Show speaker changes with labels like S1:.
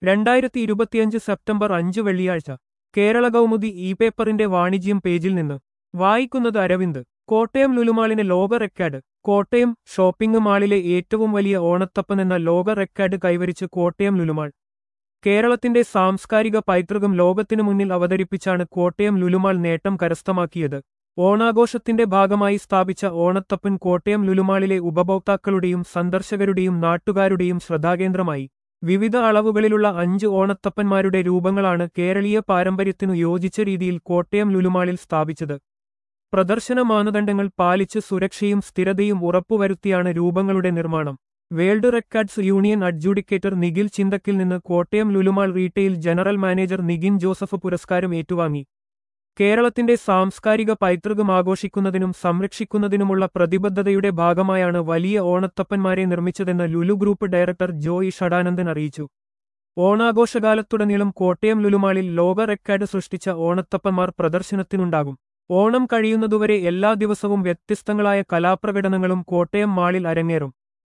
S1: രണ്ടായിരത്തി ഇരുപത്തിയഞ്ച് സെപ്റ്റംബർ അഞ്ച് വെള്ളിയാഴ്ച കേരള കൗമുദി ഇ പേപ്പറിന്റെ വാണിജ്യം പേജിൽ നിന്ന് വായിക്കുന്നത് അരവിന്ദ് കോട്ടയം ലുലുമാളിന് ലോക റെക്കാർഡ് കോട്ടയം ഷോപ്പിംഗ് മാളിലെ ഏറ്റവും വലിയ ഓണത്തപ്പൻ എന്ന ലോക റെക്കാർഡ് കൈവരിച്ച് കോട്ടയം ലുലുമാൾ കേരളത്തിന്റെ സാംസ്കാരിക പൈതൃകം ലോകത്തിനു മുന്നിൽ അവതരിപ്പിച്ചാണ് കോട്ടയം ലുലുമാൾ നേട്ടം കരസ്ഥമാക്കിയത് ഓണാഘോഷത്തിന്റെ ഭാഗമായി സ്ഥാപിച്ച ഓണത്തപ്പൻ കോട്ടയം ലുലുമാളിലെ ഉപഭോക്താക്കളുടെയും സന്ദർശകരുടെയും നാട്ടുകാരുടെയും ശ്രദ്ധാകേന്ദ്രമായി വിവിധ അളവുകളിലുള്ള അഞ്ച് ഓണത്തപ്പന്മാരുടെ രൂപങ്ങളാണ് കേരളീയ പാരമ്പര്യത്തിനു യോജിച്ച രീതിയിൽ കോട്ടയം ലുലുമാളിൽ സ്ഥാപിച്ചത് പ്രദർശന മാനദണ്ഡങ്ങൾ പാലിച്ച് സുരക്ഷയും സ്ഥിരതയും ഉറപ്പുവരുത്തിയാണ് രൂപങ്ങളുടെ നിർമ്മാണം world records union adjudicator Nikhil Chinthakkil നിന്ന് Kottayam Lulu mall retail general manager Nikhin Joseph പുരസ്കാരം ഏറ്റുവാങ്ങി കേരളത്തിന്റെ സാംസ്കാരിക പൈതൃകം ആഘോഷിക്കുന്നതിനും സംരക്ഷിക്കുന്നതിനുമുള്ള പ്രതിബദ്ധതയുടെ ഭാഗമായാണ് വലിയ ഓണത്തപ്പന്മാരെ നിർമ്മിച്ചതെന്ന് Lulu group director Joy Shadanandan അറിയിച്ചു ഓണാഘോഷകാലത്തുടനീളം കോട്ടയം ലുലുമാളിൽ ലോക റെക്കോർഡ് സൃഷ്ടിച്ച ഓണത്തപ്പന്മാർ പ്രദർശനത്തിനുണ്ടാകും ഓണം കഴിയുന്നതുവരെ എല്ലാ ദിവസവും വ്യത്യസ്തങ്ങളായ കലാപ്രകടനങ്ങളും കോട്ടയം മാളിൽ അരങ്ങേറും